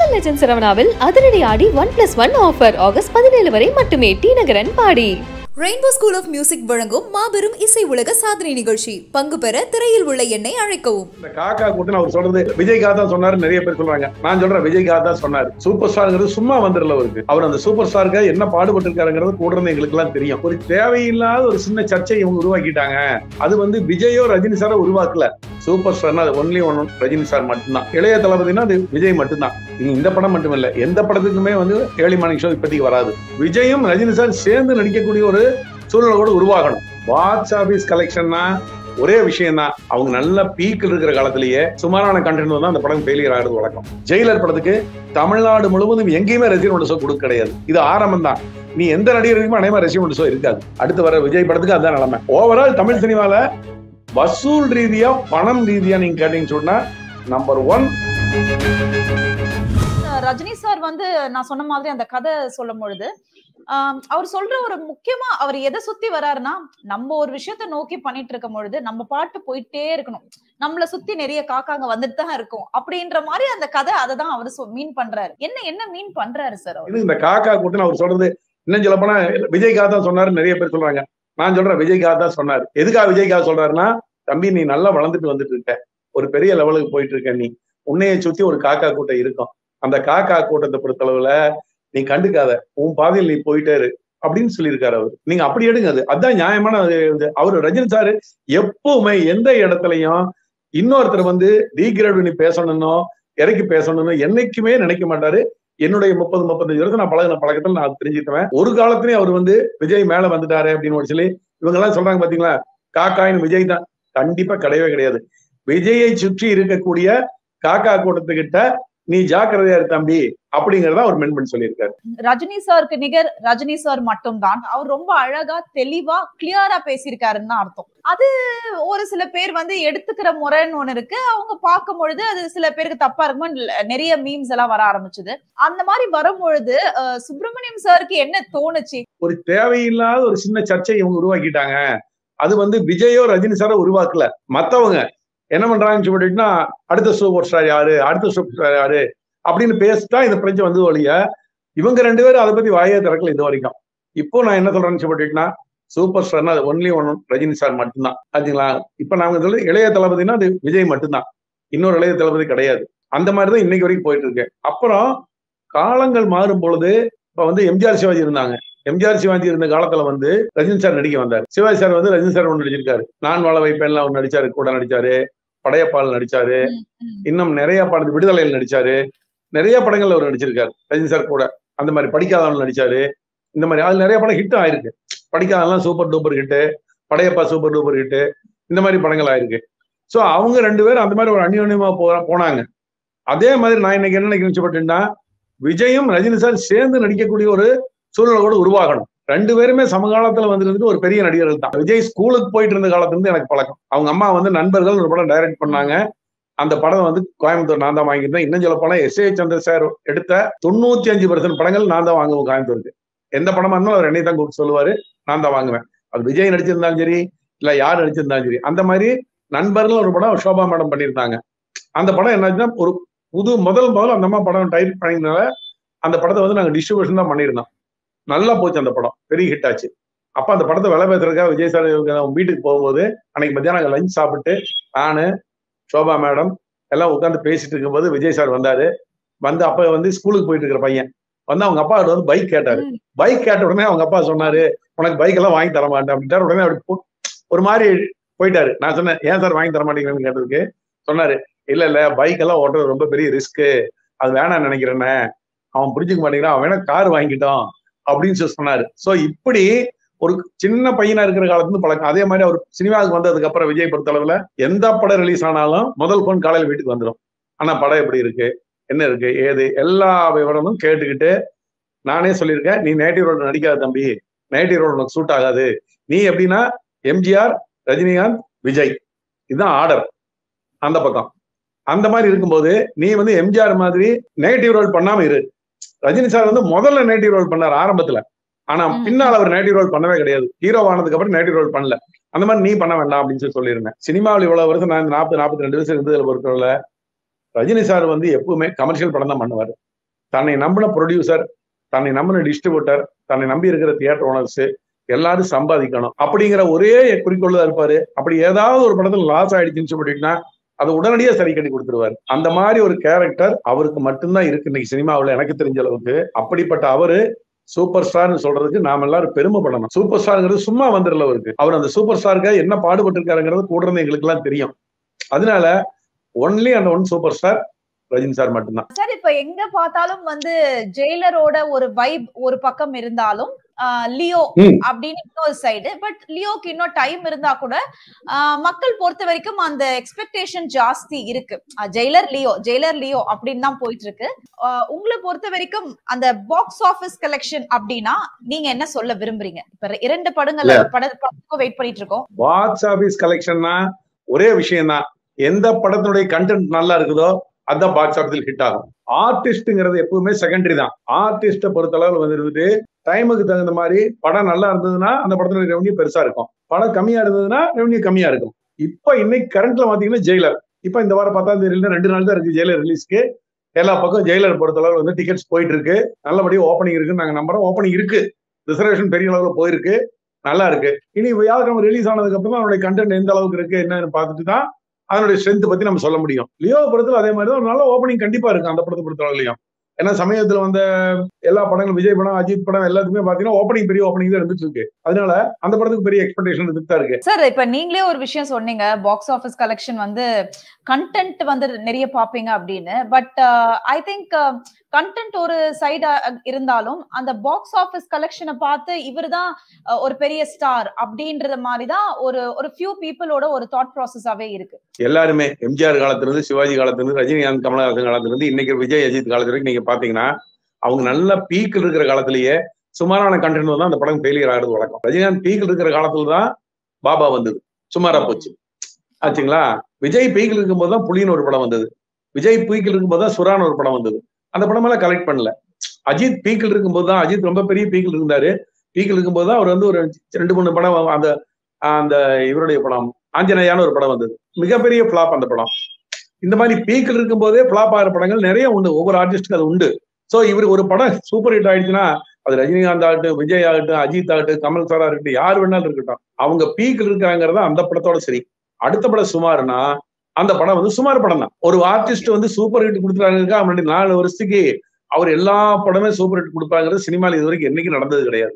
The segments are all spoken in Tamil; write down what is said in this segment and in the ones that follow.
சூப்பர் லெஜண்ட் சரவணாவில் அதிரடி Aadi one plus one offer August பதினேழு வரை மட்டுமே டி நகரன் பாடி ரெயின்போ ஸ்கூல் ஆஃப் மியூசிக் வழங்கும் மாபெரும் இசை உலக சாதனை நிகழ்ச்சி பங்கு பெற திரையில் உள்ள எண்ணை அழைக்கவும் இந்த காக்கா கூட்டம் அவர் சொல்றது விஜய்காக தான் சொன்னாரு நிறைய பேர் சொல்றாங்க நான் சொல்றேன் விஜய்காக தான் சொன்னாரு சூப்பர் ஸ்டார்ங்கிறது சும்மா வந்துடல அவருக்கு அவர் அந்த சூப்பர் ஸ்டாருக்கு என்ன பாடுபட்டு இருக்காருங்கிறது கூட இருந்து எங்களுக்கு எல்லாம் தெரியும் ஒரு தேவையில்லாத ஒரு சின்ன சர்ச்சை இவங்க உருவாக்கிட்டாங்க அது வந்து விஜயோ ரஜினி சாரோ உருவாக்கல சூப்பர் ஸ்டார்னா அது ஒன்லி ஒன் ரஜினி சார் மட்டும்தான் இளைய தளபதினா அது விஜய் மட்டும்தான் இனி இந்த படம் மட்டும் இல்ல எந்த படத்துக்குமே வந்து ஏழி மார்னிங் ஷோ இப்போதைக்கு வராது விஜயும் ரஜினி சார் சேர்ந்து நடிக்கக்கூடிய ஒரு சூழ்நிலை கூட உருவாகணும் பாக்ஸ் ஆபீஸ் கலெக்ஷன்னா ஒரே விஷயம் தான் அவங்க நல்ல பீக்கில் இருக்கிற காலத்திலேயே சுமாரான கண்டென்ட் வந்து அந்த படம் ஃபெயிலியர் ஆகிறது வழக்கம் ஜெயிலர் படத்துக்கு தமிழ்நாடு முழுவதும் எங்கேயுமே ரசிகர் ஷோ கொடுக்க கிடையாது இது ஆரம்பம் தான் நீ எந்த நடிகருக்குமே அனைவரும் ரசிகர் ஷோ இருக்காது அடுத்து வர விஜய் படத்துக்கு அதான் நிலைமை ஓவரால் தமிழ் சினிமால வசூல் ரீதியா பணம் ரீதியா நீங்க கேட்டீங்கன்னு சொன்னா நம்பர் ஒன் ரஜினி சார் வந்து நான் சொன்ன மாதிரி அந்த கதை சொல்லும் பொழுது ஆம், அவர் சொல்ற ஒரு முக்கியமா அவர் எதை சுத்தி வராருன்னா நம்ம ஒரு விஷயத்த நோக்கி பண்ணிட்டு இருக்கும் பொழுது நம்ம பாட்டு போயிட்டே இருக்கணும் நம்மள சுத்தி நிறைய காக்காங்க வந்துட்டு தான் இருக்கும் அப்படின்ற மாதிரி அந்த கதை அதை தான் அவர் மீன் பண்றாரு என்ன என்ன மீன் பண்றாரு சார் அவர் இது இந்த காக்கா கூட்டம் அவர் சொல்றது இன்னும் சொல்ல போனா விஜய்காக தான் சொன்னாரு நிறைய பேர் சொல்றாங்க நான் சொல்றேன் விஜய்காக தான் சொன்னாரு எதுக்காக விஜய்காக சொல்றாருன்னா தம்பி நீ நல்லா வளர்ந்துட்டு வந்துட்டு இருக்க ஒரு பெரிய லெவலுக்கு போயிட்டு இருக்க நீ உன்னைய சுத்தி ஒரு காக்கா கூட்டம் இருக்கும் அந்த காக்கா கூட்டத்தை பொறுத்தளவுல நீ கண்டுக்காத உன் பாதையில் நீ போயிட்டே இரு அப்படின்னு சொல்லியிருக்காரு அவர் நீங்க அப்படி எடுங்க அது அதான் நியாயமான அது இது. அவரு ரஜினி சார் எப்பவுமே எந்த இடத்துலயும் இன்னொருத்தர் வந்து டீக்ரேட் பண்ணி பேசணும்னோ இறக்கி பேசணும்னு என்னைக்குமே நினைக்க மாட்டாரு என்னுடைய முப்பது முப்பத்தஞ்சு வருஷம் நான் பழகின பழக்கத்தில் நான் தெரிஞ்சுக்குவேன் ஒரு காலத்திலயும் அவர் வந்து விஜய் மேல வந்துட்டாரு அப்படின்னு ஒரு சொல்லி இவங்க எல்லாம் சொல்றாங்க பாத்தீங்களா காக்காயின் விஜய் தான் கண்டிப்பா கிடையவே கிடையாது விஜயை சுற்றி இருக்கக்கூடிய காக்கா கூட்டத்துக்கிட்ட நீ ஜாக்கிரதையா இரு தம்பி அப்படிங்கறத அவர் மென் பண்ணி சொல்லியிருக்காரு ரஜினி சாருக்கு நிகர் ரஜினி சார் மட்டும்தான் அவர் ரொம்ப அழகா தெளிவா கிளியரா பேசியிருக்காருன்னு தான் அர்த்தம் அது ஒரு சில பேர் வந்து எடுத்துக்கிற முறைன்னு ஒண்ணு இருக்கு அவங்க பார்க்கும் பொழுது அது சில பேருக்கு தப்பா இருக்குமோ இல்ல, நிறைய மீம்ஸ் எல்லாம் வர ஆரம்பிச்சது அந்த மாதிரி வரும் பொழுது அஹ், சுப்பிரமணியம் சாருக்கு என்ன தோணுச்சு ஒரு தேவையில்லாத ஒரு சின்ன சர்ச்சை இவங்க உருவாக்கிட்டாங்க அது வந்து விஜயோ ரஜினி சாரோ உருவாக்கல மத்தவங்க என்ன பண்றாங்கன்னு சொல்லிட்டுனா அடுத்த சூப்பர் ஸ்டார் யாரு அடுத்த சூப்பர் ஸ்டார் யாரு அப்படின்னு பேசிட்டா இந்த பிரச்சனை வந்து ஒழிய இவங்க ரெண்டு பேரும் அதை பத்தி வாயே திறக்கல இது வரைக்கும் இப்போ நான் என்ன சொல்றேன்னு சொல்லிட்டுனா சூப்பர் ஸ்டார்னா அது ஒன்லி ஒன் ரஜினி சார் மட்டும்தான் ஆச்சுங்களா இப்ப நாங்க சொல்ல இளைய தளபதினா அது விஜய் மட்டும்தான் இன்னொரு இளைய தளபதி கிடையாது அந்த மாதிரி தான் இன்னைக்கு வரைக்கும் போயிட்டு இருக்கு அப்புறம் காலங்கள் மாறும் பொழுது இப்ப வந்து எம்ஜிஆர் சிவாஜி இருந்தாங்க எம்ஜிஆர் சிவாஜி இருந்த காலத்துல வந்து ரஜினி சார் நடிக்க வந்தார் சிவாஜி சார் வந்து ரஜினி சார் ஒன்று நடிச்சிருக்காரு நான் வாழ வைப்பேன்லாம் ஒன்று நடிச்சாரு கூட நடிச்சாரு படையப்பால் நடிச்சாரு இன்னும் நிறைய படம் விடுதலையில் நடிச்சாரு நிறைய படங்கள்ல அவர் நடிச்சிருக்காரு ரஜினி சார் கூட அந்த மாதிரி படிக்காதவன் நடிச்சாரு இந்த மாதிரி அது நிறைய படம் ஹிட் ஆயிருக்கு படிக்காதவன்லாம் super duper hit Padayappa super duper hit இந்த மாதிரி படங்கள் ஆயிருக்கு ஸோ அவங்க ரெண்டு பேரும் அந்த மாதிரி ஒரு அந்யோன்யமா போ போனாங்க அதே மாதிரி நான் இன்னைக்கு என்ன நினைக்கிறேன் விஜயும் ரஜினி சார் சேர்ந்து நடிக்கக்கூடிய ஒரு சூழ்நிலை கூட உருவாகணும் ரெண்டு பேருமே சமகாலத்துல வந்துருந்து ஒரு பெரிய நடிகர்கள் தான் விஜய் ஸ்கூலுக்கு போயிட்டு இருந்த காலத்துல இருந்து எனக்கு பழக்கம் அவங்க அம்மா வந்து நண்பர்கள் ஒரு படம் டைரக்ட் பண்ணாங்க அந்த படம் வந்து கோயம்புத்தூர் நான் தான் வாங்கியிருந்தேன் இன்னும் சொல்ல போனா எஸ் ஏ சந்திர சார் எடுத்த தொண்ணூத்தி அஞ்சு பர்சன்ட் படங்கள் நான் தான் வாங்குவேன் கோயம்புத்தூருக்கு எந்த படமா இருந்தாலும் அவர் என்னை தான் கூப்பிட்டு சொல்லுவாரு நான் தான் வாங்குவேன் அது விஜய் நடிச்சிருந்தாலும் சரி இல்ல யார் நடிச்சிருந்தாலும் சரி அந்த மாதிரி நண்பர்கள் ஒரு படம் ஷோபா மேடம் பண்ணியிருந்தாங்க அந்த படம் என்னாச்சுன்னா ஒரு புது முதல் முதல்ல அந்த அம்மா படம் டைரக்ட் பண்ணியிருந்தால அந்த படத்தை வந்து நாங்க டிஸ்ட்ரிபியூஷன் தான் பண்ணியிருந்தோம் நல்லா போச்சு அந்த படம் பெரிய ஹிட் ஆச்சு அப்ப அந்த படத்தை விலை பேசுறதுக்காக விஜய் சார் இவங்க வீட்டுக்கு போகும்போது அன்னைக்கு மத்தியானம் லஞ்ச் சாப்பிட்டு நானு சோபா மேடம் எல்லாம் உட்காந்து பேசிட்டு இருக்கும்போது விஜய் சார் வந்தாரு வந்து அப்ப வந்து ஸ்கூலுக்கு போயிட்டு இருக்கிற பையன் வந்து அவங்க அப்பா வந்து பைக் கேட்டாரு பைக் கேட்ட உடனே அவங்க அப்பா சொன்னாரு உனக்கு பைக் எல்லாம் வாங்கி தர மாட்டேன் அப்படின்ட்டாரு உடனே அப்படி போ- ஒரு மாதிரி போயிட்டாரு நான் சொன்னேன் ஏன் சார் வாங்கி தர மாட்டேங்கிறேன்னு கேட்டதுக்கு சொன்னாரு இல்ல இல்ல பைக் எல்லாம் ஓட்டுறது ரொம்ப பெரிய ரிஸ்க் அது வேணாம் நினைக்கிறேன்னு அவன் புரிஞ்சுக்க மாட்டேங்கிறான் அவன் வேணா கார் வாங்கிட்டோம் அப்படின்னு சொல்லி சொன்னாரு சோ இப்படி ஒரு சின்ன பையனா இருக்கிற காலத்துல இருந்து பழக்கம் அதே மாதிரி அவர் சினிமாவுக்கு வந்ததுக்கு அப்புறம் விஜய் பொறுத்தளவுல எந்த படம் ரிலீஸ் ஆனாலும் முதல் போன் காலையில வீட்டுக்கு வந்துடும் ஆனா படம் எப்படி இருக்கு என்ன இருக்கு ஏது எல்லா விவரமும் கேட்டுக்கிட்டு நானே சொல்லியிருக்கேன் நீ நேட்டிவ் ரோடு நடிக்காத தம்பி நேட்டிவ் ரோடு உனக்கு சூட் ஆகாது நீ எப்படின்னா எம்ஜிஆர் ரஜினிகாந்த் விஜய் இதுதான் ஆர்டர் அந்த பக்கம் அந்த மாதிரி இருக்கும்போது நீ வந்து எம்ஜிஆர் மாதிரி நெகட்டிவ் ரோல் பண்ணாம இரு ரஜினி சார் வந்து முதல்ல நெகட்டிவ் ரோல் பண்ணார் ஆரம்பத்துல ஆனா ம். பின்னால் அவர் நெகட்டிவ் ரோல் பண்ணவே கிடையாது ஹீரோ ஆனதுக்கு அப்புறம் நெகட்டிவ் ரோல் பண்ணல அந்த மாதிரி நீ பண்ண வேண்டாம் அப்படின்னு சொல்லி சொல்லியிருந்தேன் சினிமாவில் இவ்வளவு வருஷம் நான் நாற்பது நாற்பத்தி ரெண்டு வருஷம் இருந்ததுல பொறுத்தவரை ரஜினி சார் வந்து எப்பவுமே கமர்ஷியல் படம் தான் பண்ணுவாரு தன்னை நம்பின ப்ரொடியூசர் தன்னை நம்பின டிஸ்ட்ரிபியூட்டர் தன்னை நம்பி இருக்கிற தியேட்டர் ஓனர்ஸ் எல்லாரும் சம்பாதிக்கணும் அப்படிங்கிற ஒரே குறிக்கோள் தான் இருப்பாரு அப்படி ஏதாவது ஒரு படத்துல லாஸ் ஆயிடுச்சுன்னு சொல்லிட்டீங்கன்னா அதை உடனடியாக சரி கட்டி கொடுத்துருவாரு அந்த மாதிரி ஒரு கேரக்டர் அவருக்கு மட்டும்தான் இருக்கு இன்னைக்கு சினிமாவில் எனக்கு தெரிஞ்ச அளவுக்கு அப்படிப்பட்ட அவரு சூப்பர் ஸ்டார்னு சொல்றதுக்கு நாம எல்லாரும் பெருமைப்படணும் சூப்பர் ஸ்டார்ங்கிறது சும்மா வந்துடல அவருக்கு அவர் அந்த சூப்பர் ஸ்டாருக்கு என்ன பாடுபட்டு இருக்காருங்கிறது கூட இருந்து எங்களுக்கு எல்லாம் தெரியும் அதனால ஒன்லி அந்த one super star Rajini sir மட்டும்தான் சார் இப்ப எங்க பார்த்தாலும் வந்து ஜெயிலரோட ஒரு வைப் ஒரு பக்கம் இருந்தாலும் ஆஹ் லியோ ம். அப்படின்னு இன்னொரு சைடு பட் லியோக்கு இன்னும் டைம் இருந்தா கூட ஆஹ் மக்கள் பொறுத்த வரைக்கும் அந்த எக்ஸ்பெக்டேஷன் ஜாஸ்தி இருக்கு ஆஹ் ஜெயிலர் லியோ ஜெயிலர் லியோ அப்படின்னு தான் போயிட்டு இருக்கு ஆஹ் உங்களை பொறுத்த வரைக்கும் அந்த பாக்ஸ் ஆபீஸ் கலெக்ஷன் அப்படின்னா நீங்க என்ன சொல்ல விரும்புறீங்க இப்ப இரண்டு படங்கள் பட படத்துக்கும் வெயிட் பண்ணிட்டு இருக்கோம் பாக்ஸ் ஆபீஸ் கலெக்ஷன்னா ஒரே விஷயம் தான் எந்த படத்தினுடைய கண்டென்ட் நல்லா இருக்குதோ அதான் பாக்ஸ் ஆபீஸில் ஹிட் ஆகும் ஆர்டிஸ்ட்ங்கிறது எப்பவுமே செகண்டரி தான் ஆர்டிஸ்ட பொறுத்தளவில் வந்து இருந்துட்டு டைமுக்கு தகுந்த மாதிரி படம் நல்லா இருந்ததுன்னா அந்த படத்துல ரெவன்யூ பெருசா இருக்கும் படம் கம்மியா இருந்ததுன்னா ரெவன்யூ கம்மியா இருக்கும் இப்ப இன்னைக்கு கரண்ட்ல பாத்தீங்கன்னா ஜெயிலர் இப்ப இந்த வாரம் பத்தாம் தேதியில ரெண்டு நாள் தான் இருக்கு ஜெயிலர் ரிலீஸ்க்கு எல்லா பக்கம் ஜெயிலர் பொறுத்தளவு வந்து டிக்கெட்ஸ் போயிட்டு இருக்கு நல்லபடியா ஓப்பனிங் இருக்குன்னு நாங்க நம்புறோம் ஓப்பனிங் இருக்கு ரிசர்வேஷன் பெரிய அளவுல போயிருக்கு நல்லா இருக்கு இனி வியாழக்கிழமை ரிலீஸ் ஆனதுக்கு அப்புறம் தான் அதனுடைய கண்டென்ட் எந்த அளவுக்கு இருக்கு என்னன்னு பார்த்துட்டு தான் அதனுடைய ஸ்ட்ரென்த் பத்தி நம்ம சொல்ல முடியும் லியோ படத்துல அதே மாதிரி தான் ஒரு நல்ல ஓப்பனிங் கண்டிப்பா இருக்கு அந்த படத்தை பொறுத்தவரையிலையும் ஏன்னா சமயத்துல வந்த எல்லா படங்களும் விஜய் படம் அஜித் படம் எல்லாத்துக்குமே பாத்தீங்கன்னா ஓப்பனிங் பெரிய ஓப்பனிங் தான் இருந்துட்டு இருக்கு அதனால அந்த படத்துக்கு பெரிய எக்ஸ்பெக்டேஷன் இருந்துட்டு தான் இருக்கு சார் இப்ப நீங்களே ஒரு விஷயம் சொன்னீங்க பாக்ஸ் ஆபீஸ் கலெக்ஷன் வந்து கண்டென்ட் வந்து நிறைய பாப்பீங்க அப்படின்னு பட் ஐ திங்க் கண்டென்ட் ஒரு சைடா இருந்தாலும் அந்த பாக்ஸ் ஆபீஸ் கலெக்ஷனை பார்த்து இவர்தான் அஹ், ஒரு பெரிய ஸ்டார் அப்படின்றது மாதிரி தான் ஒரு ஒரு ஃபியூ பீப்புளோட ஒரு தாட் ப்ராசஸாவே இருக்கு எல்லாருமே எம்ஜிஆர் காலத்துல இருந்து சிவாஜி காலத்துல இருந்து ரஜினிகாந்த் கமலஹாசன் காலத்துல இருந்து இன்னைக்கு விஜய் அஜித் காலத்துல வரைக்கும் நீங்க பாத்தீங்கன்னா அவங்க நல்ல பீக்கில் இருக்கிற காலத்திலேயே சுமாரான கண்டென்ட் தான் அந்த படம் ஃபெயிலியர் ஆகிறது வழக்கம் ரஜினிகாந்த் பீக்கில் இருக்கிற காலத்துல தான் பாபா வந்தது சுமாரா போச்சு ஆச்சுங்களா விஜய் பீக்கில் இருக்கும்போது தான் புலின்னு ஒரு படம் வந்தது விஜய் பீக்கில் இருக்கும்போது தான் சுரான்னு ஒரு படம் வந்தது அந்த படமெல்லாம் கலெக்ட் பண்ணல அஜித் பீக்கில் இருக்கும்போது தான் அஜித் ரொம்ப பெரிய பீக்கில் இருந்தாரு பீக்கில் இருக்கும்போது தான் அவர் வந்து ஒரு ரெண்டு மூணு படம் அந்த அந்த இவருடைய படம் ஆஞ்சநேயான்னு ஒரு படம் வந்தது மிகப்பெரிய ஃபிளாப் அந்த படம் இந்த மாதிரி பீக்கில் இருக்கும்போதே ஃபிளாப் ஆகிற படங்கள் நிறைய உண்டு ஒவ்வொரு ஆர்டிஸ்டுக்கும் அது உண்டு சோ இவர் ஒரு படம் சூப்பர் ஹிட் ஆயிடுச்சுன்னா அது ரஜினிகாந்த் ஆகட்டும் விஜய் ஆகட்டும் அஜித் ஆகட்டும் கமல் சாரா இருக்கட்டும் யார் வேணாலும் இருக்கட்டும் அவங்க பீக்கில் இருக்காங்கிறத அந்த படத்தோட சரி அடுத்த படம் சுமார்னா அந்த படம் வந்து சுமார் படம் தான் ஒரு ஆர்டிஸ்ட் வந்து சூப்பர் ஹிட் கொடுத்துறாங்க அவனுடைய நாலு வருஷத்துக்கு அவர் எல்லா படமே சூப்பர் ஹிட் கொடுப்பாங்கிறது சினிமாவில் இது வரைக்கும் என்னைக்கு நடந்தது கிடையாது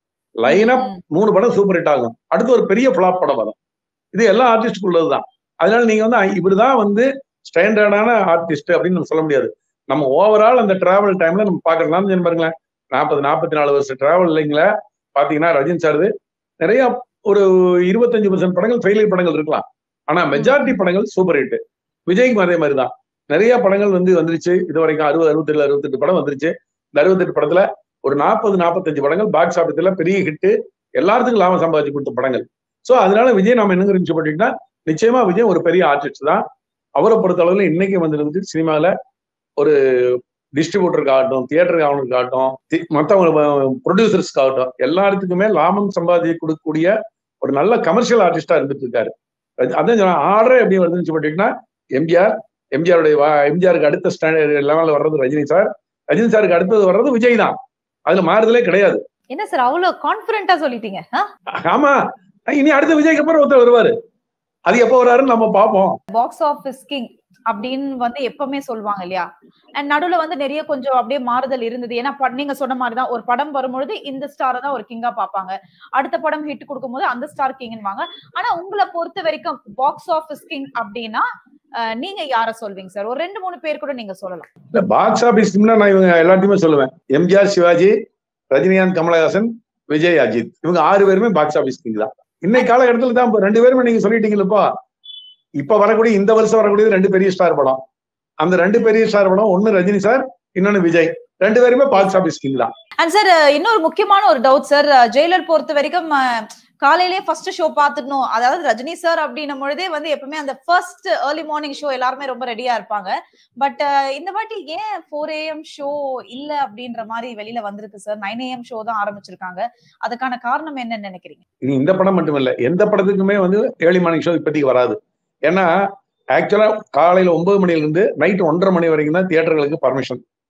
லைனா மூணு படம் சூப்பர் ஹிட் ஆகும் அடுத்து ஒரு பெரிய ஃபிளாப் படம் வரும் இது எல்லா ஆர்டிஸ்டுக்கு உள்ளதுதான் அதனால நீங்க வந்து இவருதான் வந்து ஸ்டாண்டர்டான ஆர்டிஸ்ட் அப்படின்னு நம்ம சொல்ல முடியாது நம்ம ஓவரால் அந்த டிராவல் டைம்ல நம்ம பாக்கலாம் பாருங்களேன் நாற்பது நாற்பத்தி நாலு வருஷம் டிராவல் இல்லைங்களா பாத்தீங்கன்னா ரஜினி சார் நிறைய ஒரு இருபத்தஞ்சு பர்சன்ட் படங்கள் ஃபெயிலியர் படங்கள் இருக்கலாம் ஆனா மெஜாரிட்டி படங்கள் சூப்பர் ஹிட் விஜய்க்கும் அதே மாதிரி தான் நிறைய படங்கள் வந்து வந்துருச்சு இது வரைக்கும் அறுபது அறுபத்தேழு அறுபத்தெட்டு படம் வந்துருச்சு இந்த அறுபத்தெட்டு படத்துல ஒரு நாற்பது நாற்பத்தஞ்சு படங்கள் பாக்ஸ் ஆஃபீஸ்ல பெரிய ஹிட் எல்லாத்துக்கும் லாபம் சம்பாதிச்சு கொடுத்த படங்கள் சோ அதனால விஜய் நம்ம என்ன இருந்துச்சு பார்த்தீங்கன்னா நிச்சயமா விஜய் ஒரு பெரிய ஆர்டிஸ்ட் தான் அவரை பொறுத்த அளவுல இன்னைக்கு வந்துருக்கு சினிமால ஒரு டிஸ்ட்ரிபியூட்டருக்காகட்டும் தியேட்டருக்காகட்டும் மற்றவங்க ப்ரொடியூசர்ஸ்க்காகட்டும் எல்லாத்துக்குமே லாபம் சம்பாதிச்சு கொடுக்கக்கூடிய ஒரு நல்ல கமர்ஷியல் ஆர்டிஸ்டா இருந்துட்டு இருக்காரு அதான் சொன்ன ஆர்டர் எப்படி வருதுன்னு பார்த்தீங்கன்னா எம்ஜிஆர் எம்ஜிஆருடைய எம்ஜிஆருக்கு அடுத்த ஸ்டாண்டர்ட் லெவலில் வர்றது ரஜினி சார் ரஜினி சாருக்கு அடுத்தது வர்றது விஜய் தான் அதுல மாறுதலே கிடையாது என்ன சார் அவ்வளவு கான்பிடண்டா சொல்லிட்டீங்க ஆமா இனி அடுத்த விஜய்க்கு அப்புறம் ஒருத்தர் வருவாரு அது எப்ப வர்றாருன்னு நம்ம பார்ப்போம் பாக்ஸ் ஆஃபீஸ் கிங் அப்படின்னு வந்து எப்பவுமே சொல்லுவாங்க இல்லையா அண்ட் நடுவுல வந்து நிறைய கொஞ்சம் அப்படியே மாறுதல் இருந்தது ஏன்னா நீங்க சொன்ன மாதிரிதான் ஒரு படம் வரும்பொழுது இந்த ஸ்டாரை தான் ஒரு கிங்கா பார்ப்பாங்க அடுத்த படம் ஹிட் கொடுக்கும்போது அந்த ஸ்டார் கிங்வாங்க ஆனா உங்களை பொறுத்த வரைக்கும் பாக்ஸ் ஆஃபீஸ் கிங் அப்படின்னா நீங்க யார சொல்வீங்க சார் ஒரு ரெண்டு மூணு பேர் கூட நீங்க சொல்லலாம் இல்ல பாக்ஸ் ஆபீஸ்னா நான் இவங்க எல்லாத்தையுமே சொல்லுவேன் எம்ஜிஆர் சிவாஜி ரஜினிகாந்த் கமலஹாசன் விஜய் அஜித் இவங்க ஆறு பேருமே பாக்ஸ் ஆபீஸ் கிங் தான் இன்னைக்கு காலகட்டத்தில் தான் ரெண்டு பேருமே நீங்க சொல்லிட்டீங்களப்பா இப்ப வரக்கூடிய இந்த வருஷம் வரக்கூடியது ரெண்டு பெரிய ஸ்டார் படம் அந்த ரெண்டு பெரிய ஸ்டார் படம் ஒன்னு ரஜினி சார் இன்னொன்னு விஜய் ரெண்டு பேருமே பாக்ஸ் ஆபீஸ் கிங் தான் அண்ட் சார் இன்னொரு முக்கியமான ஒரு டவுட் சார் ஜெயிலர் பொறுத்த வரைக்கும் காலையிலேயே ஃபர்ஸ்ட் ஷோ பார்த்துடணும் அதாவது ரஜினி சார் அப்படின்னும் பொழுதே வந்து எப்பவுமே அந்த ஃபர்ஸ்ட் ஏர்லி மார்னிங் ஷோ எல்லாருமே ரொம்ப ரெடியா இருப்பாங்க பட் இந்த வாட்டி ஏன் ஃபோர் ஏஎம் ஷோ இல்ல அப்படின்ற மாதிரி வெளியில வந்திருக்கு சார் நைன் ஏஎம் ஷோ தான் ஆரம்பிச்சிருக்காங்க அதுக்கான காரணம் என்னன்னு நினைக்கிறீங்க இது இந்த படம் மட்டும் இல்ல எந்த படத்துக்குமே வந்து ஏர்லி மார்னிங் ஷோ இப்போதைக்கு வராது ஏன்னா ஆக்சுவலா காலையில ஒன்பது மணில இருந்து நைட் ஒன்றரை மணி வரைக்கும் தான் தியேட்டர்களுக்கு பர்மிஷன்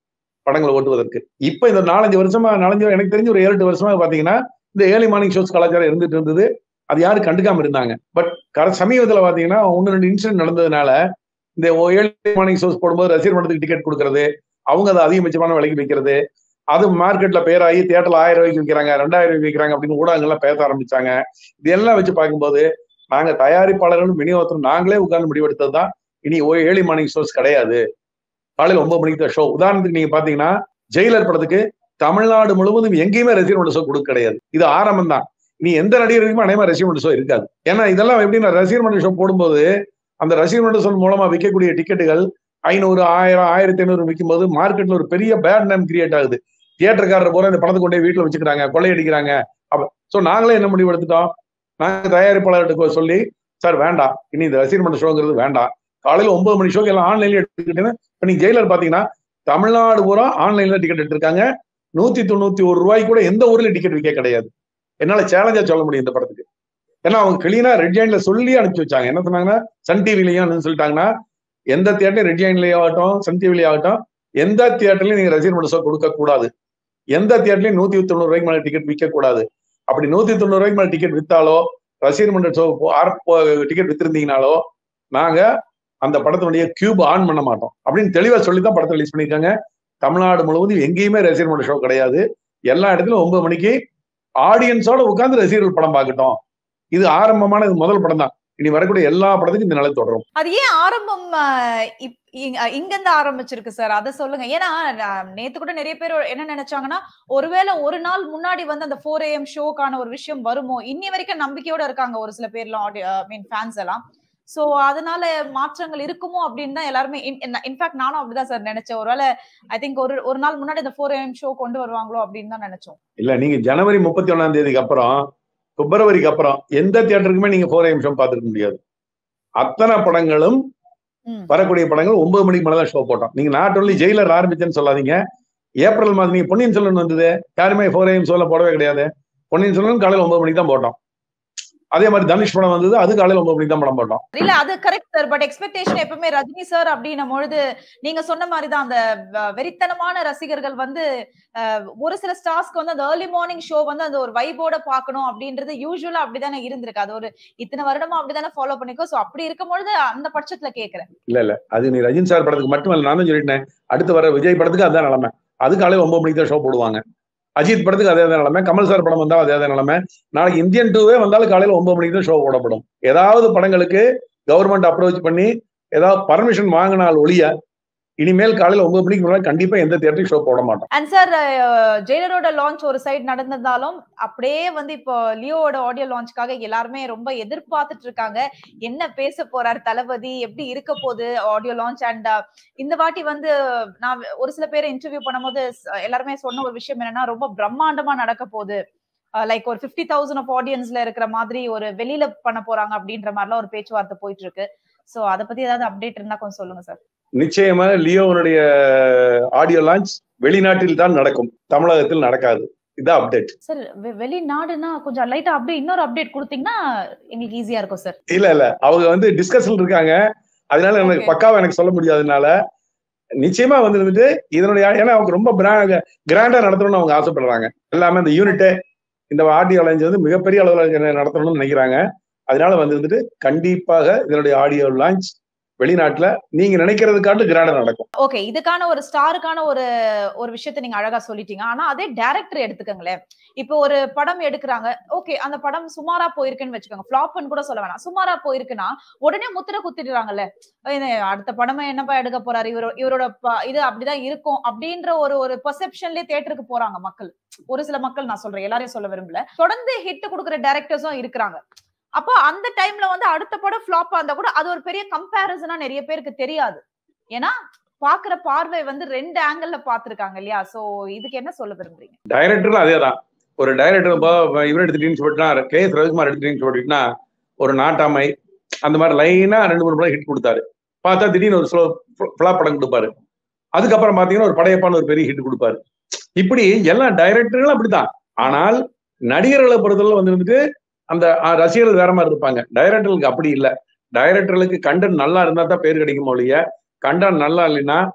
படங்களை ஓட்டுவதற்கு இப்ப இந்த நாலஞ்சு வருஷமா நாலஞ்சு எனக்கு தெரிஞ்ச ஒரு ஏழு எட்டு வருஷமா பாத்தீங்கன்னா இந்த ஏர்லி மார்னிங் ஷோஸ் கலாச்சாரம் இருந்துட்டு இருந்தது அது யாரும் கண்டுக்காம இருந்தாங்க பட் கர சமீபத்துல பாத்தீங்கன்னா ஒன்னு ரெண்டு இன்சிடென்ட் நடந்ததுனால இந்த ஏர்லி மார்னிங் ஷோஸ் போடும்போது ரசிகர் மன்றத்துக்கு டிக்கெட் கொடுக்கறது அவங்க அதை அதிகபட்சமான விலைக்கு விற்கிறது அது மார்க்கெட்ல பேராகி தியேட்டர்ல ஆயிரம் ரூபாய்க்கு விற்கிறாங்க ரெண்டாயிரம் ரூபாய்க்கு விற்கிறாங்க அப்படின்னு ஊடகங்கள்லாம் பேச ஆரம்பிச்சாங்க இதெல்லாம் வச்சு பார்க்கும்போது நாங்க தயாரிப்பாளர்களும் விநியோகத்திலும் நாங்களே உட்கார்ந்து முடிவெடுத்தது தான் இனி ஏர்லி மார்னிங் ஷோஸ் கிடையாது காலையில் ஒன்பது மணிக்கு தான் ஷோ உதாரணத்துக்கு நீங்க பாத்தீங்கன்னா ஜெயிலர் படத்துக்கு தமிழ்நாடு முழுவதும் எங்கேயுமே ரசிகர் ஷோ கொடுக்க கிடையாது இது ஆரம்பம் தான் நீ எந்த நடிகருக்குமே அனைவரும் ரசிகர் ஷோ இருக்காது ஏன்னா இதெல்லாம் எப்படின்னா ரசிகர் மன்ற ஷோ போடும்போது அந்த ரசிகர் மன்ற ஷோ மூலமா விற்கக்கூடிய டிக்கெட்டுகள் ஐநூறு ஆயிரம் ஆயிரத்தி ஐநூறு விற்கும் போது மார்க்கெட்ல ஒரு பெரிய பேட் நேம் கிரியேட் ஆகுது தியேட்டருக்காரர் போற இந்த படத்தை கொண்டே வீட்டுல வச்சுக்கிறாங்க கொள்ளையடிக்கிறாங்க அப்ப சோ நாங்களே என்ன முடிவு எடுத்துட்டோம் நாங்க தயாரிப்பாளர்கிட்ட சொல்லி சார் வேண்டாம் இனி இந்த ரசிகர் மன்ற ஷோங்கிறது வேண்டாம் காலையில ஒன்பது மணி ஷோக்கு எல்லாம் ஆன்லைன்ல எடுத்துக்கிட்டேன்னு இப்ப நீங்க ஜெயிலர் பாத்தீங்கன்னா தமிழ்நாடு பூரா ஆன்லைன்ல டிக்கெட் எடுத்திருக்காங்க நூத்தி தொண்ணூத்தி ஒரு ரூபாய்க்கு கூட எந்த ஊர்ல டிக்கெட் விற்க கிடையாது என்னால சேலஞ்சா சொல்ல முடியும் இந்த படத்துக்கு ஏன்னா அவங்க கிளீனா ரெட் ஜாயின்ல சொல்லி அனுப்பிச்சு வச்சாங்க என்ன சொன்னாங்கன்னா சன் டிவிலையும் சொல்லிட்டாங்கன்னா எந்த தியேட்டர் ரெட் ஜாயின்லயே ஆகட்டும் சன் டிவிலையும் ஆகட்டும் எந்த தியேட்டர்லயும் நீங்க ரசிகர் மன்ற ஷோ கொடுக்க கூடாது எந்த தியேட்டர்லயும் நூத்தி தொண்ணூறு ரூபாய்க்கு மேல டிக்கெட் விற்க கூடாது அப்படி நூத்தி தொண்ணூறு ரூபாய்க்கு மேல டிக்கெட் வித்தாலோ ரசிகர் மன்ற ஷோ டிக்கெட் வித்திருந்தீங்கனாலோ நாங்க அந்த படத்தினுடைய கியூப் ஆன் பண்ண மாட்டோம் அப்படின்னு தெளிவா சொல்லி தான் படத்தை ரிலீஸ் பண்ணியிருக்காங்க தமிழ்நாடு முழுவதும் எங்கேயுமே ரசிகர் மன்ற ஷோ கிடையாது எல்லா இடத்துலயும் ஒன்பது மணிக்கு ஆடியன்ஸோட உட்கார்ந்து ரசிகர்கள் படம் பார்க்கட்டும் இது ஆரம்பமான இது முதல் படம் தான் இனி வரக்கூடிய எல்லா படத்துக்கும் இந்த நிலை தொடரும் அது ஏன் ஆரம்பம் ஆஹ், இப்- இங்க இங்க இருந்து ஆரம்பிச்சிருக்கு சார் அத சொல்லுங்க ஏன்னா நான் நேத்து கூட நிறைய பேர் என்ன நினைச்சாங்கன்னா ஒருவேளை ஒரு நாள் முன்னாடி வந்து அந்த ஃபோர் ஏஎம் ஷோக்கான ஒரு விஷயம் வருமோ இன்னி வரைக்கும் நம்பிக்கையோட இருக்காங்க ஒரு சில பேர்லாம் மீன் ஃபேன்ஸ் எல்லாம் சோ அதனால மாற்றங்கள் இருக்குமோ அப்படின்னு தான் எல்லாருமே இன்ஃபேக்ட் நானும் அப்படிதான் சார் நினைச்சேன் ஒருவேளை ஐ திங்க் ஒரு ஒரு நாள் முன்னாடி இந்த ஃபோர் ஏஎம் ஷோ கொண்டு வருவாங்களோ அப்படின்னு தான் நினைச்சோம் இல்ல நீங்க ஜனவரி முப்பத்தி ஒண்ணாம் தேதிக்கு அப்புறம் பிப்ரவரிக்கு அப்புறம் எந்த தியேட்டருக்குமே நீங்க ஃபோர் நிமிஷம் பார்த்துருக்க முடியாது அத்தனை படங்களும் ம். வரக்கூடிய படங்கள் ஒன்பது மணிக்கு மேல தான் ஷோ போட்டோம் நீங்க நாட் ஒன்லி ஜெயிலர் ஆரம்பிச்சேன்னு சொல்லாதீங்க ஏப்ரல் மாதம் நீங்க பொன்னியின் செல்வன் வந்தது யாருமே ஃபோர் ஏஎம் ஷோல போடவே கிடையாது பொன்னியின் செல்வன் காலையில் ஒன்பது மணிக்கு தான் போட்டோம் அதே மாதிரி தனுஷ் படம் வந்தது அது காலையில் ஒன்பது மணிக்கு தான் படம் போட்டோம் இல்ல அது கரெக்ட் சார் பட் எக்ஸ்பெக்டேஷன் எப்பவுமே ரஜினி சார் அப்படின்னும் பொழுது நீங்க சொன்ன மாதிரி தான் அந்த அஹ், வெறித்தனமான ரசிகர்கள் வந்து அஹ், ஒரு சில ஸ்டார்ஸ்க்கு வந்து அந்த ஏர்லி மார்னிங் ஷோ வந்து அந்த ஒரு வைபோட பார்க்கணும் அப்படின்றது யூஸ்வலா அப்படிதானே இருந்திருக்கு அது ஒரு இத்தனை வருடமா அப்படிதானே ஃபாலோ பண்ணிக்கோ சோ அப்படி இருக்கும் பொழுது அந்த பட்சத்துல கேக்குறேன் இல்ல இல்ல அது நீ ரஜினி சார் படத்துக்கு மட்டும் இல்ல நான் தான் சொல்லிட்டேன் அடுத்து வர விஜய் படத்துக்கு அதான் நிலைமை அது காலையில் ஒன்பது மணிக்கு தான் ஷோ போடுவாங்க அஜித் படத்துக்கு அதே தான் நிலைமை கமல் சார் படம் வந்தாலும் அதே தான் நிலைமை நாளைக்கு இந்தியன் டூவே வந்தாலும் காலையில ஒன்பது மணிக்கு தான் ஷோ போடப்படும் ஏதாவது படங்களுக்கு கவர்மெண்ட் அப்ரோச் பண்ணி ஏதாவது பர்மிஷன் வாங்கினால் ஒழிய இனிமேல் காலையில ஒன்பது மணிக்கு முன்னாடி கண்டிப்பா எந்த தியேட்டருக்கு ஷோ போட மாட்டோம் அண்ட் சார் ஜெயிலரோட லான்ச் ஒரு சைடு நடந்திருந்தாலும் அப்படியே வந்து இப்போ லியோவோட ஆடியோ லான்ச்காக எல்லாருமே ரொம்ப எதிர்பார்த்துட்டு இருக்காங்க என்ன பேச போறார் தளபதி எப்படி இருக்க போகுது ஆடியோ லான்ச் அண்ட் இந்த வாட்டி வந்து நான் ஒரு சில பேரை இன்டர்வியூ பண்ணும்போது ஸ்- எல்லாருமே சொன்ன ஒரு விஷயம் என்னன்னா ரொம்ப பிரம்மாண்டமா நடக்க போகுது லைக் ஒரு ஃபிஃப்டி தௌசண்ட் ஆஃப் ஆடியன்ஸ்ல இருக்கிற மாதிரி ஒரு வெளியில பண்ண போறாங்க அப்படின்ற மாதிரிலாம் ஒரு பேச்சுவார்த்தை போயிட்டு இருக்கு சோ அத பத்தி ஏதாவது அப்டேட் இருந்தா கொஞ்சம் சொல்லுங்க சார் நிச்சயமா லியோனுடைய ஆடியோ லான்ச் வெளிநாட்டில் தான் நடக்கும் தமிழகத்தில் நடக்காது இதான் அப்டேட் சார் வெளிநாடுனா கொஞ்சம் லைட்டா அப்படியே இன்னொரு அப்டேட் கொடுத்தீங்கன்னா எங்களுக்கு ஈஸியா இருக்கும் சார் இல்ல இல்ல அவங்க வந்து டிஸ்கஷன் இருக்காங்க அதனால எனக்கு Okay. பக்காவா எனக்கு சொல்ல முடியாதனால நிச்சயமா வந்து இருந்துட்டு இதனுடைய ஏன்னா அவங்க ரொம்ப கிராண்டா நடத்தணும்னு அவங்க ஆசைப்படுறாங்க எல்லாமே இந்த யூனிட் இந்த ஆடியோ லான்ச் வந்து மிகப்பெரிய அளவுல நடத்தணும்னு நினைக்கிறாங்க அதனால வந்து இருந்துட்டு கண்டிப்பாக இதனுடைய ஆடியோ லான்ச் வெளிநாட்டுல நீங்க நினைக்கிறதுக்காட்டு கிராண்டா நடக்கும் ஓகே இதுக்கான ஒரு ஸ்டாருக்கான ஒரு ஒரு விஷயத்த நீங்க அழகா சொல்லிட்டீங்க ஆனா அதே டைரக்டர் எடுத்துக்கங்களேன் இப்போ ஒரு படம் எடுக்கிறாங்க ஓகே அந்த படம் சுமாரா போயிருக்குன்னு வச்சுக்கோங்க ஃபிளாப்னு கூட சொல்ல வேணாம் சுமாரா போயிருக்குன்னா உடனே முத்திர குத்திடுறாங்கல்ல இது அடுத்த படமே என்னப்பா எடுக்க போறாரு இவரோ இவரோட ப- இது அப்படிதான் இருக்கும் அப்படின்ற ஒரு ஒரு பெர்செப்ஷன்லயே தியேட்டருக்கு போறாங்க மக்கள் ஒரு சில மக்கள் நான் சொல்றேன் எல்லாரையும் சொல்ல விரும்பல தொடர்ந்து ஹிட் கொடுக்குற டைரக்டர்ஸும் இருக்கிறாங்க அப்போ அந்த டைம்ல வந்து அடுத்த படம் ஃபிளாப் இருந்தா கூட அது ஒரு பெரிய கம்பேரிசனா நிறைய பேருக்கு தெரியாது ஏன்னா பாக்குற பார்வை வந்து ரெண்டு ஆங்கிள் பாத்துருக்காங்க இல்லையா சோ இதுக்கு என்ன சொல்ல விரும்புறீங்க டைரக்டரும் அதே தான் ஒரு டைரக்டர் இவர் எடுத்துட்டீங்கன்னு சொல்லிட்டுனா கே எஸ் ரவிக்குமார் எடுத்துட்டீங்கன்னு சொல்லிட்டுனா ஒரு நாட்டாமை அந்த மாதிரி லைனா ரெண்டு மூணு படம் ஹிட் கொடுத்தாரு பார்த்தா திடீர்னு ஒரு ஸ்லோ ஃபிளாப் படம் கொடுப்பாரு அதுக்கப்புறம் பாத்தீங்கன்னா ஒரு படையப்பான்னு ஒரு பெரிய ஹிட் கொடுப்பாரு இப்படி எல்லா டைரக்டர்களும் அப்படித்தான் ஆனால் நடிகர்களை பொறுத்தவரை வந்து வந்துட்டு அந்த அஹ், ரசிகர்கள் வேற மாதிரி இருப்பாங்க டைரக்டர்களுக்கு அப்படி இல்லை டைரக்டர்களுக்கு கண்டென்ட் நல்லா இருந்தா தான் பேர் கிடைக்குமோ ஒழிய கண்டென்ட் நல்லா இல்லைன்னா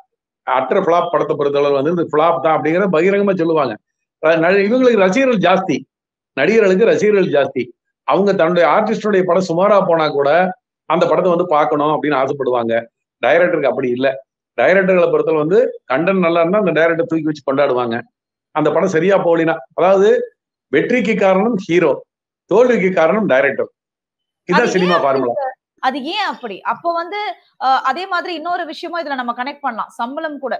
அற்ற ஃபிளாப் படத்தை பொறுத்தளவு வந்து இந்த ஃபிளாப் தான் அப்படிங்கிற பகிரங்கமா சொல்லுவாங்க அஹ் நடி- இவங்களுக்கு ரசிகர்கள் ஜாஸ்தி நடிகர்களுக்கு ரசிகர்கள் ஜாஸ்தி அவங்க தன்னுடைய ஆர்டிஸ்டுடைய படம் சுமாரா போனா கூட அந்த படத்தை வந்து பார்க்கணும் அப்படின்னு ஆசைப்படுவாங்க டைரக்டருக்கு அப்படி இல்லை டைரக்டர்களை பொறுத்தவரை வந்து கண்டன் நல்லா இருந்தா அந்த டைரக்டர் தூக்கி வச்சு கொண்டாடுவாங்க அந்த படம் சரியா போகலினா அதாவது வெற்றிக்கு காரணம் ஹீரோ தோல்விக்கு காரணம் டைரக்டர் இதான் அது சினிமா ஃபார்முலா அது ஏன் அப்படி அப்போ வந்து அஹ், அதே மாதிரி இன்னொரு விஷயமும் இதுல நம்ம கனெக்ட் பண்ணலாம் சம்பளம் கூட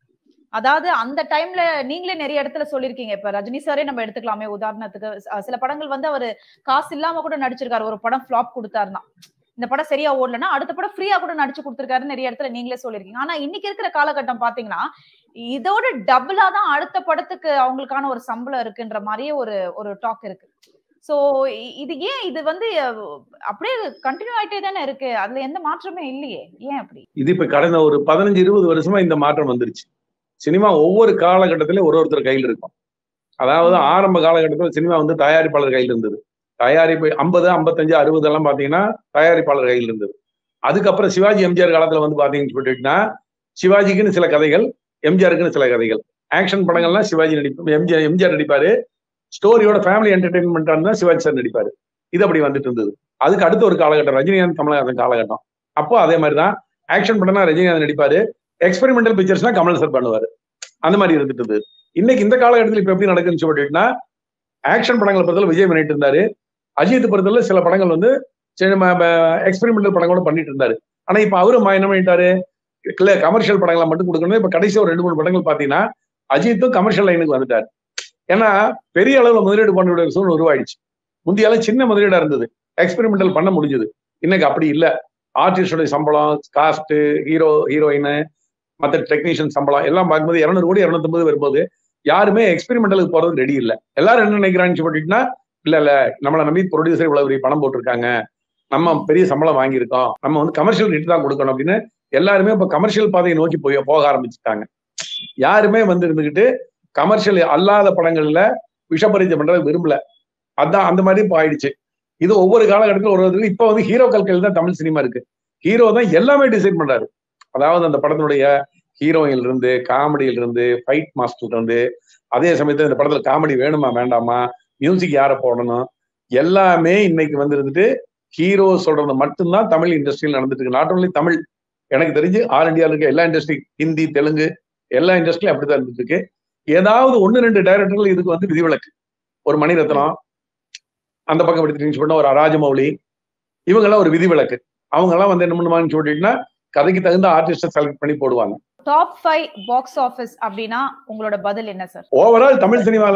அதாவது அந்த டைம்ல நீங்களே நிறைய இடத்துல சொல்லிருக்கீங்க இப்ப ரஜினி சாரே நம்ம எடுத்துக்கலாமே உதாரணத்துக்கு அஹ், சில படங்கள் வந்து அவரு காசு இல்லாம கூட நடிச்சிருக்காரு ஒரு படம் ஃபிளாப் கொடுத்தாருன்னா இந்த படம் சரியா ஓடலன்னா அடுத்த படம் ஃப்ரீயா கூட நடிச்சு கொடுத்திருக்காரு நிறைய இடத்துல நீங்களே சொல்லிருக்கீங்க ஆனா இன்னைக்கு இருக்கிற காலகட்டம் பாத்தீங்கன்னா இதோட டபுளா தான் அடுத்த படத்துக்கு அவங்களுக்கான ஒரு சம்பளம் இருக்குன்ற மாதிரியே ஒரு ஒரு டாக் இருக்கு சோ இது ஏன் இது வந்து அஹ், அப்படியே கண்டினியூ ஆயிட்டே தானே இருக்கு அதுல எந்த மாற்றமே இல்லையே ஏன் அப்படி இது இப்ப கடந்த ஒரு பதினஞ்சு இருபது வருஷமா இந்த மாற்றம் வந்துருச்சு சினிமா ஒவ்வொரு காலகட்டத்திலயும் ஒரு ஒருத்தர் கையில் இருக்கும் அதாவது ஆரம்ப காலகட்டத்தில் சினிமா வந்து தயாரிப்பாளர் கையில் இருந்தது தயாரிப்பு ஐம்பது ஐம்பத்தஞ்சு அறுபது எல்லாம் பாத்தீங்கன்னா தயாரிப்பாளர் கையில் இருந்தது அதுக்கப்புறம் சிவாஜி எம்ஜிஆர் காலத்துல வந்து பாத்தீங்கன்னு சொல்லிட்டுன்னா சிவாஜிக்குன்னு சில கதைகள் எம்ஜிஆருக்குன்னு சில கதைகள் ஆக்ஷன் படங்கள்லாம் சிவாஜி நடிப்பு எம்ஜிஆர் எம்ஜிஆர் நடிப்பாரு ஸ்டோரியோட ஃபேமிலி என்டர்டைன்மெண்டா இருந்தா சிவாஜி சார் நடிப்பாரு இது அப்படி வந்துட்டு இருந்தது அதுக்கு அடுத்த ஒரு காலகட்டம் ரஜினிகாந்த் கமலஹாசன் காலகட்டம் அப்போ அதே மாதிரி தான் ஆக்ஷன் படம்னா ரஜினிகாந்த் நடிப்பாரு எக்ஸ்பெரிமெண்டல் பிக்சர்ஸ்னா கமல் சார் பண்ணுவாரு அந்த மாதிரி இருந்துட்டு இருந்தது இன்னைக்கு இந்த காலகட்டத்தில் இப்ப எப்படி நடக்குதுன்னு சொல்லிட்டுன்னா ஆக்ஷன் படங்களை பொறுத்தவரை விஜய் பண்ணிட்டு இருந்தாரு அஜித் பொறுத்தவரை சில படங்கள் வந்து எக்ஸ்பெரிமெண்டல் படங்களோட பண்ணிட்டு இருந்தாரு ஆனா இப்ப அவரு மா- என்ன பண்ணிட்டாரு இல்ல கமர்ஷியல் படங்களை மட்டும் கொடுக்கணும் இப்ப கடைசி ஒரு ரெண்டு மூணு படங்கள் பாத்தீங்கன்னா அஜித்தும் கமர்ஷியல் லைனுக்கு வந்துட்டாரு ஏன்னா பெரிய அளவுல முதலீடு பண்ண வேண்டிய சூழ்நிலை உருவாயிடுச்சு முந்தையால சின்ன முதலீடா இருந்தது எக்ஸ்பெரிமெண்டல் பண்ண முடிஞ்சது இன்னைக்கு அப்படி இல்ல ஆர்டிஸ்டோட சம்பளம் காஸ்ட் ஹீரோ ஹீரோயின் மற்ற டெக்னீஷியன் சம்பளம் எல்லாம் பார்க்கும்போது இருநூறு கோடி இருநூத்தம்பது வரும்போது யாருமே எக்ஸ்பெரிமெண்டலுக்கு போறது ரெடி இல்ல எல்லாரும் என்ன நினைக்கிறான்னு சொல்லிட்டுன்னா இல்ல இல்ல நம்மளை நம்பி ப்ரொடியூசர் இவ்வளவு பெரிய பணம் போட்டிருக்காங்க நம்ம பெரிய சம்பளம் வாங்கியிருக்கோம் நம்ம வந்து கமர்ஷியல் ரேட் தான் கொடுக்கணும் அப்படின்னு எல்லாருமே இப்ப கமர்ஷியல் பாதையை நோக்கி போய் போக ஆரம்பிச்சுட்டாங்க யாருமே வந்து இருந்துகிட்டு கமர்ஷியல் அல்லாத படங்கள்ல விஷபரிச்சை பண்றது விரும்பல அதான் அந்த மாதிரி இப்போ ஆயிடுச்சு இது ஒவ்வொரு காலகட்டத்தில் ஒரு ஒரு இப்ப வந்து ஹீரோக்கள் கையில் தான் தமிழ் சினிமா இருக்கு ஹீரோ தான் எல்லாமே டிசைட் பண்றாரு அதாவது அந்த படத்தினுடைய ஹீரோயின்ல இருந்து காமெடியில இருந்து ஃபைட் மாஸ்டர்ல இருந்து அதே சமயத்துல இந்த படத்துல காமெடி வேணுமா வேண்டாமா மியூசிக் யாரை போடணும் எல்லாமே இன்னைக்கு வந்து இருந்துட்டு ஹீரோ சொல்றது மட்டும்தான் தமிழ் இண்டஸ்ட்ரியில் நடந்துட்டு இருக்கு நாட் ஓன்லி தமிழ் எனக்கு தெரிஞ்சு ஆல் இந்தியாவில் இருக்க எல்லா இண்டஸ்ட்ரி ஹிந்தி தெலுங்கு எல்லா இண்டஸ்ட்ரியும் அப்படிதான் இருந்துட்டு இருக்கு ஏதாவது ஒன்னு ரெண்டு டைரக்டர்கள் இதுக்கு வந்து விதிவிலக்கு ஒரு மணிரத்னம் அந்த பக்கம் எடுத்துட்டீங்கன்னு சொன்னா ஒரு ராஜமௌலி இவங்கெல்லாம் ஒரு விதிவிலக்கு அவங்க எல்லாம் வந்து என்ன பண்ணுவாங்கன்னு சொல்லிட்டீங்கன்னா கதைக்கு தகுந்த ஆர்டிஸ்ட செலக்ட் பண்ணி போடுவாங்க டாப் ஃபைவ் பாக்ஸ் ஆபீஸ் அப்படின்னா உங்களோட பதில் என்ன சார் ஓவரால் தமிழ் சினிமால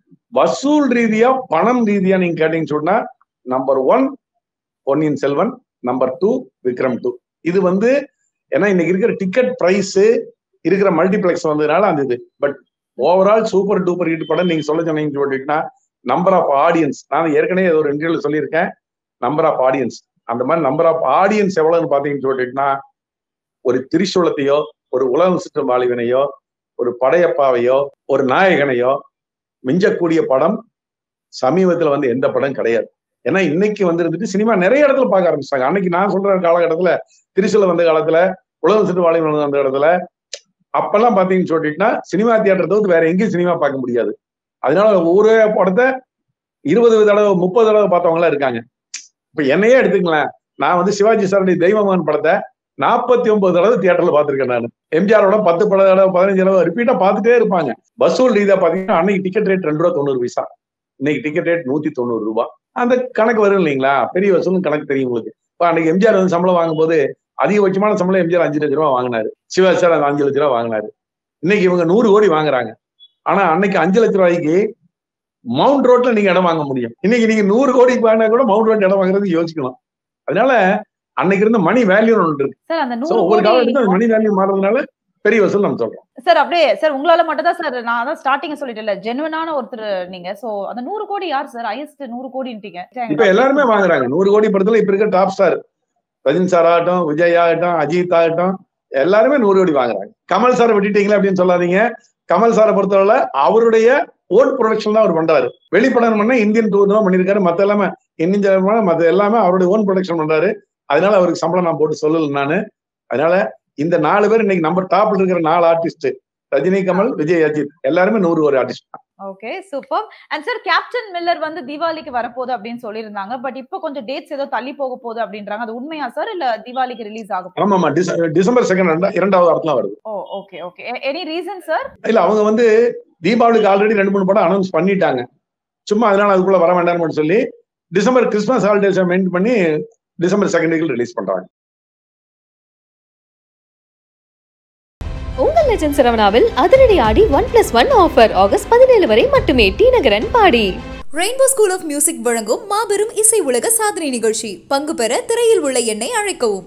வசூல் ரீதியா பணம் ரீதியா நீங்க கேட்டீங்கன்னு சொன்னா number one Ponniyin Selvan number two Vikram two இது வந்து ஏன்னா இன்னைக்கு இருக்கிற டிக்கெட் பிரைஸ் இருக்கிற மல்டிபிளெக்ஸ் வந்ததுனால அந்த இது but overall super duper hit படம் நீங்க சொல்ல சொன்னீங்கன்னு சொல்லிட்டீங்கன்னா நம்பர் ஆஃப் ஆடியன்ஸ் நான் ஏற்கனவே ஒரு இன்டர்வியூல சொல்லியிருக்கேன் நம்பர் ஆஃப் ஆடியன்ஸ் அந்த மாதிரி நம்பர் ஆஃப் ஆடியன்ஸ் எவ்வளவுன்னு பாத்தீங்கன்னு சொல்லிட்டீங்கன்னா ஒரு திரிசூலத்தையோ ஒரு உலகம் சுற்றும் வாலிபனையோ ஒரு படையப்பாவையோ ஒரு நாயகனையோ மிஞ்சக்கூடிய படம் சமீபத்துல வந்து எந்த படம் கிடையாது ஏன்னா இன்னைக்கு வந்து இருந்துட்டு சினிமா நிறைய இடத்துல பார்க்க ஆரம்பிச்சிட்டாங்க அன்னைக்கு நான் சொல்ற காலகட்டத்துல திரிசூல வந்த காலத்துல உலகம் சுற்று வாலிபன் வந்த இடத்துல அப்பெல்லாம் பாத்தீங்கன்னு சொல்லிட்டுனா சினிமா தியேட்டர் தவிர்த்து வேற எங்கேயும் சினிமா பார்க்க முடியாது அதனால ஒரு படத்தை இருபது தடவை முப்பது தடவை பார்த்தவங்களா இருக்காங்க இப்ப என்னையே எடுத்துக்கலாம் நான் வந்து சிவாஜி சாருடைய தெய்வமான் படத்தை நாற்பத்தி ஒன்பது தடவை தியேட்டர்ல பார்த்திருக்கேன் நான் எம்ஜிஆரோட பத்து பல தடவை பதினஞ்சு தடவை ரிப்பீட்டா பார்த்துட்டே இருப்பாங்க வசூல் ரீதியா பாத்தீங்கன்னா அன்னைக்கு டிக்கெட் ரேட் ரெண்டு ரூபா தொண்ணூறு பைசா இன்னைக்கு டிக்கெட் ரேட் நூத்தி தொண்ணூறு ரூபாய் அந்த கணக்கு வரும் இல்லைங்களா பெரிய வசூல் கணக்கு தெரியும் உங்களுக்கு இப்ப அன்னைக்கு எம்ஜிஆர் வந்து சம்பளம் வாங்கும்போது அதிகபட்சமான சம்பளம் எம்ஜிஆர் அஞ்சு லட்ச ரூபா வாங்கினாரு சிவாஜி சார் அந்த அஞ்சு லட்ச ரூபா வாங்கினாரு இன்னைக்கு இவங்க நூறு கோடி வாங்குறாங்க ஆனா அன்னைக்கு அஞ்சு லட்ச ரூபாய்க்கு மவுண்ட் ரோட்ல நீங்க இடம் வாங்க முடியும் இன்னைக்கு நீங்க நூறு கோடிக்கு வாங்கினா கூட மவுண்ட் ரோட் இடம் வாங்குறதுக்கு யோசிக்கணும் அதனால அன்னைக்கு இருந்த மணி வேல்யூ ஒன்று இருக்கு சார் அந்த சோ நூறு ஒவ்வொரு கோடி காலத்துக்கும் அந்த மணி வேல்யூ மாறதுனால பெரிய வசூல் நம்ம சொல்றோம் சார் அப்படியே சார் உங்களால மட்டும் தான் சார் நான் அதான் ஸ்டார்டிங் சொல்லிட்டேன்ல ஜெனுவனான ஒருத்தர் நீங்க சோ அந்த நூறு கோடி யார் சார் ஹையஸ்ட் நூறு கோடின்ட்டீங்க இப்ப எல்லாருமே வாங்குறாங்க நூறு கோடி படத்துல இப்ப இருக்க டாப் ஸ்டார் ரஜினி சார் ஆகட்டும் விஜய் ஆகட்டும் அஜித் ஆகட்டும் எல்லாருமே நூறு கோடி வாங்குறாங்க கமல் சாரை விட்டுட்டீங்களா அப்படின்னு சொல்லாதீங்க கமல் சாரை பொறுத்தவரை அவருடைய ஓன் ப்ரொடக்ஷன் தான் அவர் பண்றாரு வெளிப்படம் பண்ணா இந்தியன் டூர் தான் பண்ணிருக்காரு மத்த எல்லாமே இந்தியன் மத்த எல்லாமே அவருடைய ஓன் ப்ரொடக்ஷன் பண்றாரு அதனால அவருக்கு சம்பளம் நான் போட்டு சொல்லல நானு அதனால இந்த நாலு பேர் இன்னைக்கு நம்ம டாப்ல இருக்கிற நாலு ஆர்டிஸ்ட் ரஜினி கமல் விஜய் அஜித் எல்லாருமே நூறு ஒரு artist okay super and sir Captain Miller வந்து தீபாவளிக்கு வரப்போகுது அப்படின்னு சொல்லியிருந்தாங்க பட் இப்போ கொஞ்சம் டேட்ஸ் ஏதோ தள்ளி போக போகுது அப்படின்றாங்க அது உண்மையா சார் இல்ல தீபாவளிக்கு ரிலீஸ் ஆக போகுது ஆமாமா டிச- டிசம்பர் செகண்ட் இரண்டாவது வாரத்துல வருது oh okay okay any reason sir இல்ல அவங்க வந்து தீபாவளிக்கு ஆல்ரெடி ரெண்டு மூணு படம் அனௌன்ஸ் பண்ணிட்டாங்க சும்மா அதனால அதுக்குள்ள வர வேண்டாம்னு சொல்லி டிசம்பர் கிறிஸ்மஸ் ஹாலிடேஸ் மெயின் பண்ணி டிசம்பர் செகண்ட் வீக்ல ரிலீஸ் பண்றாங்க உங்கள் லெஜண்ட் சரவணாவில் அதிரடி Aadi one plus one offer August பதினேழு வரை மட்டுமே டி நகரன் பாடி ரெயின்போ ஸ்கூல் ஆஃப் மியூசிக் வழங்கும் மாபெரும் இசை உலக சாதனை நிகழ்ச்சி பங்கு பெற திரையில் உள்ள எண்ணை அழைக்கவும்